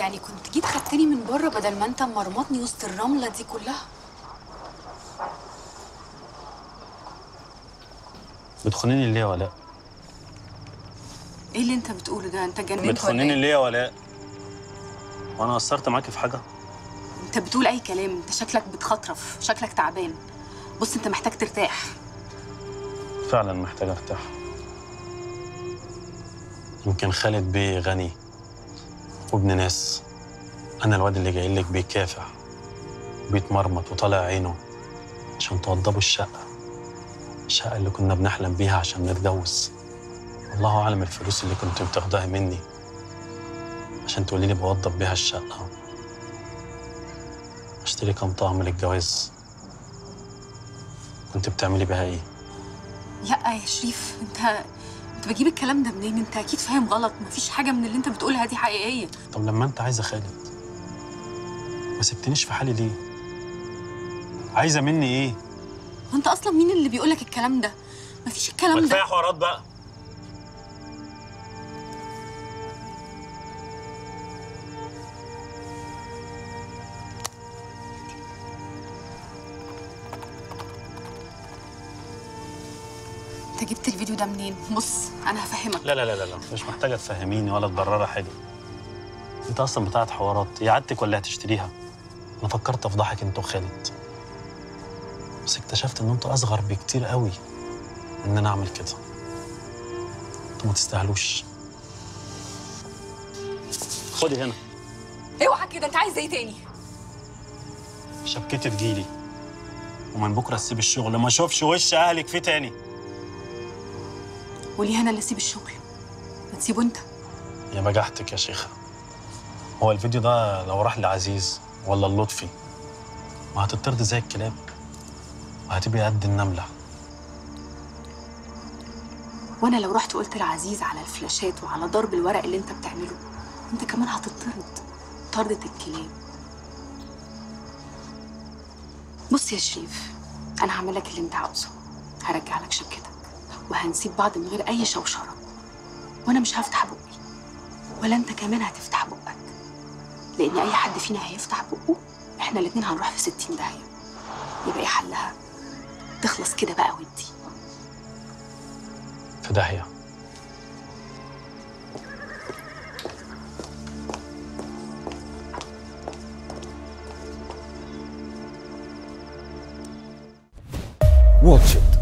يعني كنت جيت خدتني من بره بدل ما انت مرمطني وسط الرمله دي كلها بتخونيني ليه يا ولاء؟ ايه اللي انت بتقوله ده انت جننت ولا بتخونيني ايه ليه يا ولاء؟ وانا قصرت معاكي في حاجه؟ انت بتقول اي كلام انت شكلك بتخطرف شكلك تعبان بص انت محتاج ترتاح فعلا محتاج ارتاح يمكن خالد بيه غني وابن ناس انا الواد اللي جاي لك بيكافح بيتمرمط وطالع عينه عشان توضبوا الشقه الشقه اللي كنا بنحلم بيها عشان نتجوز الله اعلم الفلوس اللي كنت بتاخدها مني عشان تقولي لي بوضب بيها الشقه اشتري كام طعم للجواز كنت بتعملي بيها ايه لا يا شريف انت انت بتجيب الكلام ده منين انت اكيد فاهم غلط مفيش حاجه من اللي انت بتقولها دي حقيقيه طب لما انت عايزه خالد ما سبتنيش في حالي ليه عايزه مني ايه وانت اصلا مين اللي بيقولك الكلام ده مفيش الكلام ده حوارات بقى انت جبت الفيديو ده منين بص انا هفهمك لا لا لا لا لا مش محتاجه تفهميني ولا تبرري حاجه انت اصلا بتاعت حوارات هي عادتك ولا هتشتريها انا فكرت افضحك انت وخالد بس اكتشفت ان انتوا اصغر بكتير قوي ان انا اعمل كده انتوا ما تستاهلوش خدي هنا اوعى كده انت عايز ايه تاني شبكتي تجيلي ومن بكره تسيب الشغل ما اشوفش وش اهلك فيه تاني وليه انا اللي اسيب الشغل ما تسيبه انت يا بجحتك يا شيخة هو الفيديو ده لو راح لعزيز ولا اللطفي ما هتطرد زي الكلاب وهتبقي قد النملة وانا لو رحت قلت لعزيز على الفلاشات وعلى ضرب الورق اللي انت بتعمله انت كمان هتطرد طردة الكلاب بص يا شريف انا هعمل لك اللي انت عاوزه هرجع لك شبكتك وهنسيب بعض من غير اي شوشره وانا مش هفتح بقي ولا انت كمان هتفتح بقك لان اي حد فينا هيفتح بقه احنا الاتنين هنروح في ستين داهيه يبقى ايه حلها تخلص كده بقى ودي في داهية واتش إت